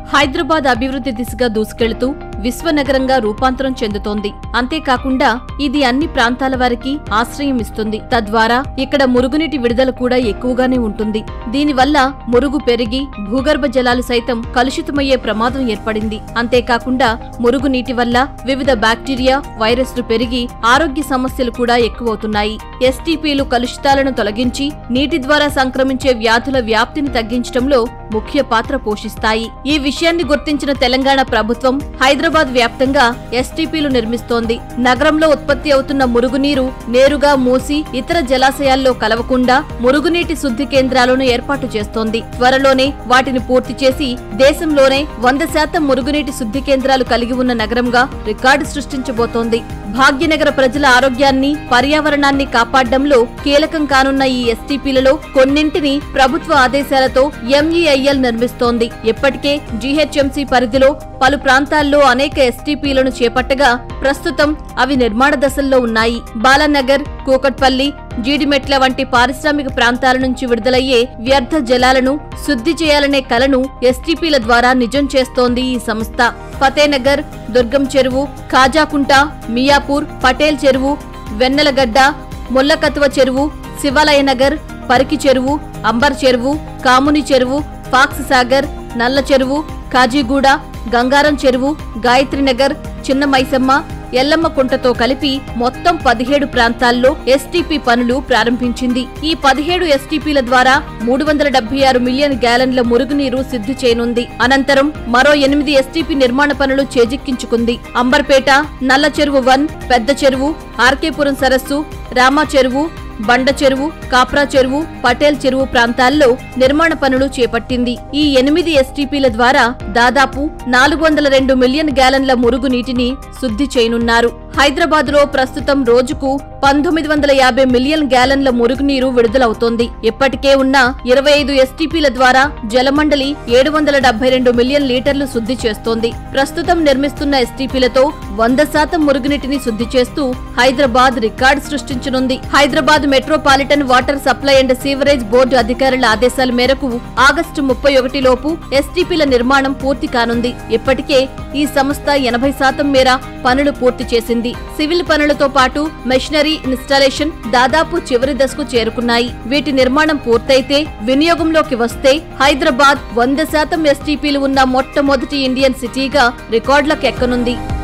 హైదరాబాద్ అభివృద్ధి దిశగా దూసుకెళ్తూ విశ్వనగరంగా రూపాంతరం చెందుతోంది అంతేకాకుండా ఇది అన్ని ప్రాంతాల వారికి ఆశ్రయం ఇస్తుంది తద్వారా ఇక్కడ మురుగునీటి విడుదల కూడా ఎక్కువగానే ఉంటుంది దీనివల్ల మురుగు పెరిగి భూగర్భ జలాలు సైతం కలుషితమయ్యే ప్రమాదం ఏర్పడింది అంతేకాకుండా మురుగునీటి వల్ల వివిధ బ్యాక్టీరియా వైరస్లు పెరిగి ఆరోగ్య సమస్యలు కూడా ఎక్కువవుతున్నాయి ఎస్టీపీలు కలుషితాలను తొలగించి నీటి ద్వారా సంక్రమించే వ్యాధుల వ్యాప్తిని తగ్గించడంలో ముఖ్య పాత్ర పోషిస్తాయి ఈ విషయాన్ని గుర్తించిన తెలంగాణ ప్రభుత్వం హైదరాబాద్ వ్యాప్తంగా ఎస్టీపీలు నిర్మిస్తోంది నగరంలో ఉత్పత్తి అవుతున్న మురుగునీరు నేరుగా మూసి ఇతర జలాశయాల్లో కలవకుండా మురుగునీటి శుద్ధి కేంద్రాలను ఏర్పాటు చేస్తోంది త్వరలోనే వాటిని పూర్తి చేసి దేశంలోనే వంద శాతం మురుగునీటి శుద్ధి కేంద్రాలు కలిగి ఉన్న నగరంగా రికార్డు సృష్టించబోతోంది భాగ్యనగర ప్రజల ఆరోగ్యాన్ని పర్యావరణాన్ని కాపాడడంలో కీలకం కానున్న ఈ ఎస్టీపీలలో కొన్నింటిని ప్రభుత్వ ఆదేశాలతో ఎంఈఐఎల్ నిర్మిస్తోంది ఇప్పటికే జీహెచ్ఎంసీ పరిధిలో పలు ప్రాంతాల్లో అనేక ఎస్టీపీలను చేపట్టగా ప్రస్తుతం అవి నిర్మాణ దశల్లో ఉన్నాయి బాలానగర్ కూకట్పల్లి జీడిమెట్ల వంటి పారిశ్రామిక ప్రాంతాల నుంచి విడుదలయ్యే వ్యర్థ జలాలను శుద్ధి చేయాలనే కలను ఎస్టీపీల ద్వారా నిజం చేస్తోంది ఈ సంస్థ ఫతేనగర్ దుర్గం చెరువు ఖాజాకుంట మియాపూర్ పటేల్ చెరువు వెన్నెలగడ్డ ముల్లకత్వ చెరువు శివాలయ నగర్ పరికి చెరువు అంబర్ చెరువు కాముని చెరువు ఫాక్స్ సాగర్ నల్ల చెరువు కాజీగూడ గంగారం చెరువు గాయత్రినగర్ చిన్న మైసమ్మ ఎల్లమ్మ కుంటతో కలిపి మొత్తం పదిహేడు ప్రాంతాల్లో ఎస్టీపీ పనులు ప్రారంభించింది ఈ పదిహేడు ఎస్టీపీల ద్వారా మూడు వందల డెబ్బై ఆరు మిలియన్ గ్యాలన్ల మురుగునీరు సిద్ధి చేయనుంది అనంతరం మరో ఎనిమిది ఎస్టీపీ నిర్మాణ పనులు చేజిక్కించుకుంది అంబర్పేట నల్ల చెరువు వన్ పెద్ద చెరువు ఆర్కేపురం సరస్సు రామా చెరువు బండ చెరువు కాప్రా చెరువు పటేల్ చెరువు ప్రాంతాల్లో నిర్మాణ పనులు చేపట్టింది ఈ ఎనిమిది ఎస్టీపీల ద్వారా దాదాపు నాలుగు వందల రెండు మిలియన్ గ్యాలన్ల మురుగు నీటిని శుద్ధి చేయనున్నారు హైదరాబాద్ లో ప్రస్తుతం రోజుకు పంతొమ్మిది వందల యాభై మిలియన్ గ్యాలన్ల మురుగునీరు విడుదలవుతోంది ఇప్పటికే ఉన్న ఇరవై ఐదు ఎస్టీపీల ద్వారా జలమండలి ఏడు వందల డెబ్బై రెండు మిలియన్ లీటర్లు శుద్ధి చేస్తోంది ప్రస్తుతం నిర్మిస్తున్న ఎస్టీపీలతో వంద శాతం మురుగునీటిని శుద్ధి చేస్తూ హైదరాబాద్ రికార్డు సృష్టించనుంది Hyderabad metropolitan water supply and sewerage board అధికారుల ఆదేశాల మేరకు ఆగస్టు ముప్పై ఒకటి లోపు ఎస్టీపీల నిర్మాణం పూర్తి కానుంది ఇప్పటికే ఈ సంస్థ ఎనభై శాతం మేర పనులు పూర్తి చేసింది సివిల్ పనులతో పాటు మెషినరీ ఇన్స్టాలేషన్ దాదాపు చివరి దశకు చేరుకున్నాయి వీటి నిర్మాణం పూర్తయితే వినియోగంలోకి వస్తే హైదరాబాద్ వంద శాతం ఎస్టీపీలు ఉన్న మొట్టమొదటి ఇండియన్ సిటీగా రికార్డులకు ఎక్కనుంది